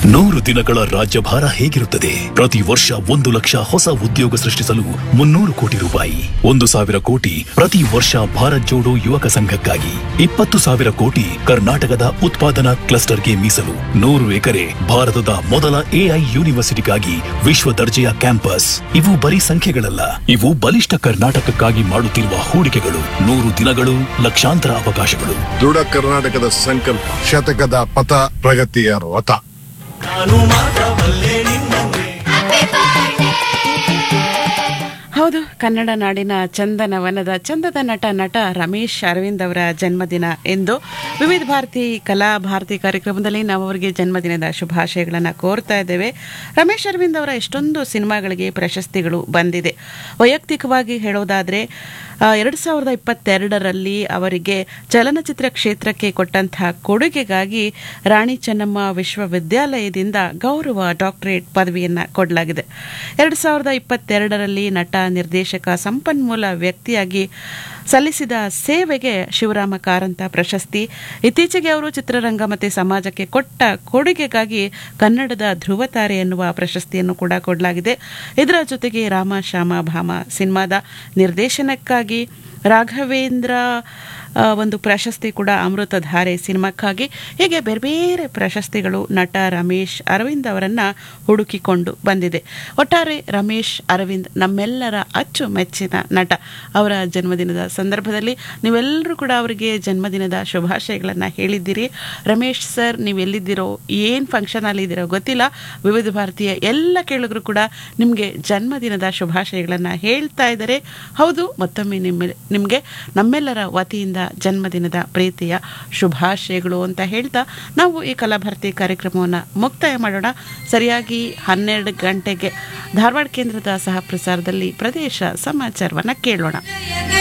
ನೂರು ದಿನಗಳ ರಾಜ್ಯಭಾರ ಹೇಗಿರುತ್ತದೆ ಪ್ರತಿ ವರ್ಷ ಒಂದು ಲಕ್ಷ ಹೊಸ ಉದ್ಯೋಗ ಸೃಷ್ಟಿಸಲು ಮುನ್ನೂರು ಕೋಟಿ ರೂಪಾಯಿ ಒಂದು ಸಾವಿರ ಕೋಟಿ ಪ್ರತಿ ವರ್ಷ ಭಾರತ್ ಜೋಡೋ ಯುವಕ ಸಂಘಕ್ಕಾಗಿ ಇಪ್ಪತ್ತು ಸಾವಿರ ಕೋಟಿ ಕರ್ನಾಟಕದ ಉತ್ಪಾದನಾ ಕ್ಲಸ್ಟರ್ಗೆ ಮೀಸಲು ನೂರು ಎಕರೆ ಭಾರತದ ಮೊದಲ ಎಐ ಯೂನಿವರ್ಸಿಟಿಗಾಗಿ ವಿಶ್ವ ದರ್ಜೆಯ ಕ್ಯಾಂಪಸ್ ಇವು ಬರೀ ಸಂಖ್ಯೆಗಳಲ್ಲ ಇವು ಬಲಿಷ್ಠ ಕರ್ನಾಟಕಕ್ಕಾಗಿ ಮಾಡುತ್ತಿರುವ ಹೂಡಿಕೆಗಳು ನೂರು ದಿನಗಳು ಲಕ್ಷಾಂತರ ಅವಕಾಶಗಳು ದೃಢ ಕರ್ನಾಟಕದ ಸಂಕಲ್ಪ ಶತಕದ ಪಥ ಪ್ರಗತಿಯ ರಥ ಹೌದು ಕನ್ನಡ ನಾಡಿನ ಚಂದನವನದ ಚಂದದ ನಟ ನಟ ರಮೇಶ್ ಅರವಿಂದ್ ಅವರ ಜನ್ಮದಿನ ಎಂದು ವಿವಿಧ ಭಾರತಿ ಕಲಾ ಭಾರತಿ ಕಾರ್ಯಕ್ರಮದಲ್ಲಿ ನಾವು ಅವರಿಗೆ ಜನ್ಮದಿನದ ಶುಭಾಶಯಗಳನ್ನು ಕೋರ್ತಾ ಇದ್ದೇವೆ ರಮೇಶ್ ಅರವಿಂದ್ ಅವರ ಎಷ್ಟೊಂದು ಸಿನಿಮಾಗಳಿಗೆ ಪ್ರಶಸ್ತಿಗಳು ಬಂದಿದೆ ವೈಯಕ್ತಿಕವಾಗಿ ಹೇಳೋದಾದರೆ ಎರಡು ಸಾವಿರದ ಇಪ್ಪತ್ತೆರಡರಲ್ಲಿ ಅವರಿಗೆ ಚಲನಚಿತ್ರ ಕ್ಷೇತ್ರಕ್ಕೆ ಕೊಟ್ಟಂತಹ ಕೊಡುಗೆಗಾಗಿ ರಾಣಿ ಚೆನ್ನಮ್ಮ ವಿಶ್ವವಿದ್ಯಾಲಯದಿಂದ ಗೌರವ ಡಾಕ್ಟರೇಟ್ ಪದವಿಯನ್ನು ಕೊಡಲಾಗಿದೆ ಎರಡು ಸಾವಿರದ ಇಪ್ಪತ್ತೆರಡರಲ್ಲಿ ನಟ ನಿರ್ದೇಶಕ ಸಂಪನ್ಮೂಲ ವ್ಯಕ್ತಿಯಾಗಿ ಸಲ್ಲಿಸಿದ ಸೇವೆಗೆ ಶಿವರಾಮ ಕಾರಂತ ಪ್ರಶಸ್ತಿ ಇತ್ತೀಚೆಗೆ ಅವರು ಚಿತ್ರರಂಗ ಮತ್ತು ಸಮಾಜಕ್ಕೆ ಕೊಟ್ಟ ಕೊಡುಗೆಗಾಗಿ ಕನ್ನಡದ ಧ್ರುವತಾರೆ ಎನ್ನುವ ಪ್ರಶಸ್ತಿಯನ್ನು ಕೂಡ ಕೊಡಲಾಗಿದೆ ಇದರ ಜೊತೆಗೆ ರಾಮ ಶ್ಯಾಮ ಭಾಮ ಸಿನಿಮಾದ ನಿರ್ದೇಶನಕ್ಕಾಗಿ ರಾಘವೇಂದ್ರ ಆ, ಒಂದು ಪ್ರಶಸ್ತಿ ಕೂಡ ಅಮೃತಧಾರೆ ಸಿನಿಮಾಕ್ಕಾಗಿ ಹೀಗೆ ಬೇರೆ ಬೇರೆ ಪ್ರಶಸ್ತಿಗಳು ನಟ ರಮೇಶ್ ಅರವಿಂದ್ ಅವರನ್ನ ಹುಡುಕಿಕೊಂಡು ಬಂದಿದೆ ಒಟ್ಟಾರೆ ರಮೇಶ್ ಅರವಿಂದ್ ನಮ್ಮೆಲ್ಲರ ಅಚ್ಚುಮೆಚ್ಚಿನ ನಟ ಅವರ ಜನ್ಮದಿನದ ಸಂದರ್ಭದಲ್ಲಿ ನೀವೆಲ್ಲರೂ ಕೂಡ ಅವರಿಗೆ ಜನ್ಮದಿನದ ಶುಭಾಶಯಗಳನ್ನು ಹೇಳಿದ್ದೀರಿ ರಮೇಶ್ ಸರ್ ನೀವು ಎಲ್ಲಿದ್ದೀರೋ ಏನು ಫಂಕ್ಷನಲ್ಲಿ ಇದ್ದೀರೋ ಗೊತ್ತಿಲ್ಲ ವಿವಿಧ ಭಾರತೀಯ ಎಲ್ಲ ಕೇಳಿದ್ರು ಕೂಡ ನಿಮಗೆ ಜನ್ಮದಿನದ ಶುಭಾಶಯಗಳನ್ನು ಹೇಳ್ತಾ ಇದ್ದಾರೆ ಹೌದು ಮತ್ತೊಮ್ಮೆ ನಿಮ್ಮ ನಿಮಗೆ ನಮ್ಮೆಲ್ಲರ ವತಿಯಿಂದ ಜನ್ಮದಿನದ ಪ್ರೀತಿಯ ಶುಭಾಶಯಗಳು ಅಂತ ಹೇಳ್ತಾ ನಾವು ಈ ಕಲಾಭಾರತಿ ಕಾರ್ಯಕ್ರಮವನ್ನು ಮುಕ್ತಾಯ ಮಾಡೋಣ ಸರಿಯಾಗಿ ಹನ್ನೆರಡು ಗಂಟೆಗೆ ಧಾರವಾಡ ಕೇಂದ್ರದ ಸಹ ಪ್ರಸಾರದಲ್ಲಿ ಪ್ರದೇಶ ಸಮಾಚಾರವನ್ನು ಕೇಳೋಣ